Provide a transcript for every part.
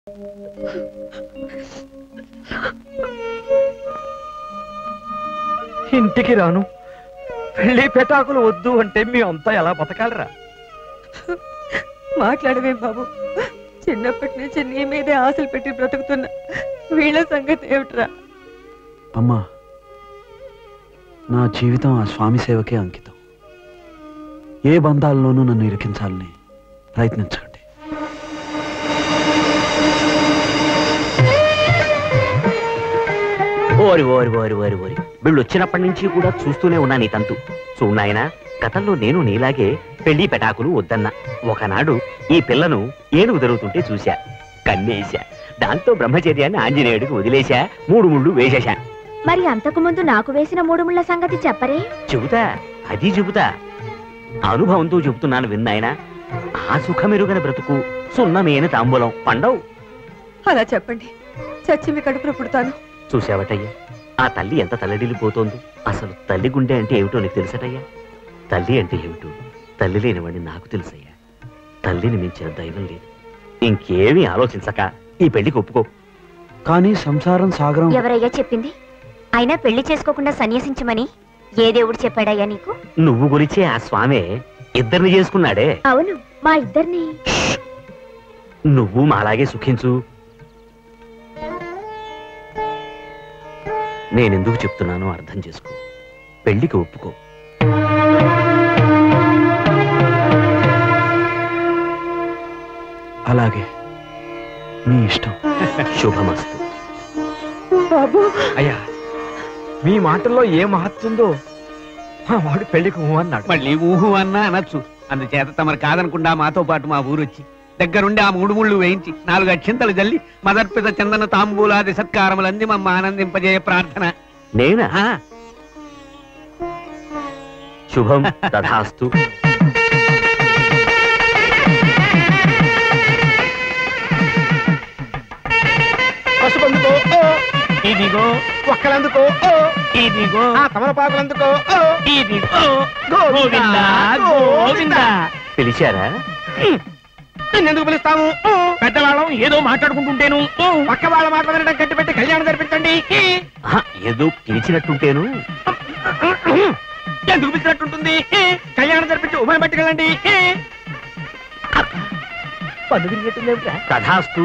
ఇంటికి రాను పెళ్లి పెటాకులు వద్దు అంటే మీ అంతా ఎలా బతకాలరా మాట్లాడవేం బాబు చిన్నప్పటి నుంచి నీ మీదే ఆశలు పెట్టి బ్రతుకుతున్నా వీళ్ళ సంగతి ఏమిట్రా అమ్మా నా జీవితం ఆ స్వామి సేవకే అంకితం ఏ బంధాల్లోనూ నన్ను ఇరికించాలని ప్రయత్నించకండి ఓరి ఓరి ఓరి ఓరి ఓరి వీళ్ళు వచ్చినప్పటి నుంచి కూడా చూస్తూనే ఉన్నా నీ తంతు చూడు నాయనా గతంలో నేను నీలాగే పెళ్లి పెటాకులు వద్దన్నా ఒకనాడు ఈ పిల్లను ఏనుగు జరుగుతుంటే చూశా కన్నేశా దాంతో బ్రహ్మచర్యాన్ని ఆంజనేయుడికి వదిలేశా మూడు ముళ్ళు వేసేశా మరి అంతకు ముందు నాకు వేసిన మూడు ముళ్ళ సంగతి చెప్పరే చెబుతా అది చెబుతా అనుభవంతో చెబుతున్నాను విన్నాయన ఆ సుఖమెరుగని బ్రతుకు సున్నమేని తాంబూలం పండవు అలా చెప్పండి చచ్చి మీ కడుపులో పుడతాను చూసావటయ్యా ఆ తల్లి ఎంత తల్లడిల్లిపోతోందో అసలు తల్లి గుండె అంటే ఏమిటో నీకు తెలుసటయ్యా తల్లి అంటే ఏమిటో తల్లి లేనివాడిని నాకు తెలుసయ్యా తల్లిని మించిన దైవం లేదు ఇంకేమీ ఆలోచించక ఈ పెళ్లికి ఒప్పుకో కానీ సంసారం సాగరం ఎవరయ్యా చెప్పింది అయినా పెళ్లి చేసుకోకుండా సన్యసించమని ఏ దేవుడు చెప్పాడయ్యా నీకు నువ్వు గురించే ఆ స్వామి ఇద్దరిని చేసుకున్నాడే అవును మా ఇద్దరిని నువ్వు మాలాగే సుఖించు నేనెందుకు చెప్తున్నానో అర్థం చేసుకో పెళ్లికి ఒప్పుకో అలాగే మీ ఇష్టం శుభమస్తు బాబు అయ్యా మీ మాటల్లో ఏ మహత్తుందో మా వాడు పెళ్లికి ఊ అన్నాడు మళ్ళీ ఊహు అన్నా అనొచ్చు అందుచేత తమరు కాదనకుండా మాతో పాటు మా ఊరొచ్చి దగ్గరుండి ఆ మూడు ముళ్ళు వేయించి నాలుగు అక్షింతలు జల్లి మదర్పిత చందన తాంబూలాది సత్కారములంది మమ్మ ఆనందింపజేయ ప్రార్థన నేనా ఆ, శుభం తథాస్తు పసుపందుకో ఓ ఇదిగో ఒక్కలందుకో ఓ ఇదిగో ఆ తమలపాకులందుకో ఓ ఇదిగో గోవిందా, గోవిందా. పిలిచారా నిన్నెందుకు పిలుస్తాము ఓ. పెద్దవాళ్ళం ఏదో మాట్లాడుకుంటుంటేను పక్క వాళ్ళ మాట వినడం కట్టి పెట్టి కళ్యాణం జరిపించండి ఆహా, ఏదో పిలిచినట్టుంటేను ఎందుకు పిలిచినట్టుంటుంది కళ్యాణం జరిపించి ఉభయం పట్టుకెళ్ళండి పన్ను తిరిగేట్టుంది తథాస్తు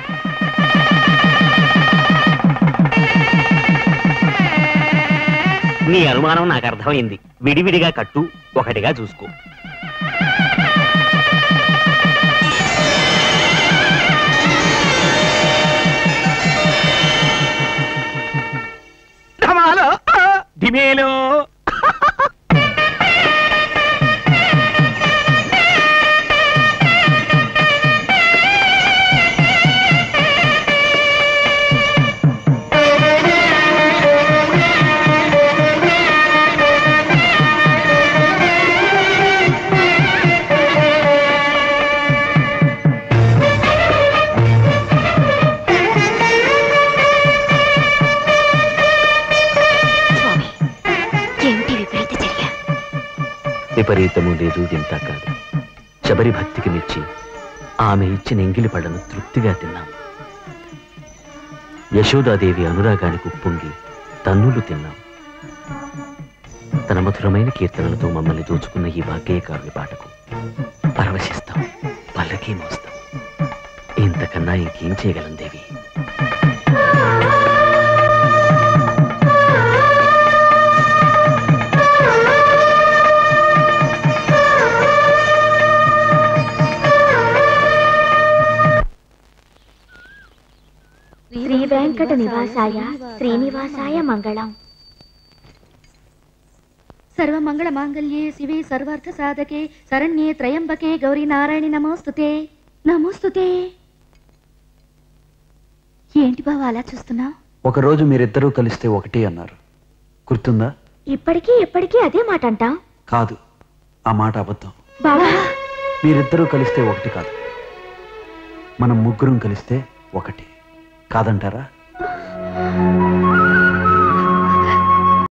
నీ అనుమానం నాకు అర్థమైంది విడివిడిగా కట్టు ఒకటిగా చూసుకో ధమాలో దిమేలో స్వామి ఏమిటి విపరీత చర్య విపరీతము లేదు ఇంత కాదు శబరి భక్తికి మెచ్చి ఆమె ఇచ్చిన ఎంగిలి పడను తృప్తిగా తిన్నాం యశోదాదేవి అనురాగానికి ఉప్పొంగి తన్నులు తిన్నాం తన మధురమైన కీర్తనలతో మమ్మల్ని దోచుకున్న ఈ భాగ్యకారుని పాటకు పరవశిస్తాం పల్లకీ మోస్తాం ఇంతకన్నా ఇంకేం చేయగలం దేవి శ్రీ వెంకట నివాసాయ శ్రీనివాసాయ మంగళం సర్వమంగళ మాంగళ్యే శివే సర్వార్థ సాధకే శరణ్యే త్రయంబకే గౌరీ నారాయణి నమోస్తుతే నమోస్తుతే ఏంటి బావ అలా చూస్తున్నావు ఒకరోజు మీరిద్దరూ కలిస్తే ఒకటి అన్నారు గుర్తుందా ఇప్పటికీ ఎప్పటికీ అదే మాట అంటాం కాదు ఆ మాట అబద్ధం బావా మీరిద్దరూ కలిస్తే ఒకటి కాదు మనం ముగ్గురం కలిస్తే ఒకటి కాదంటారా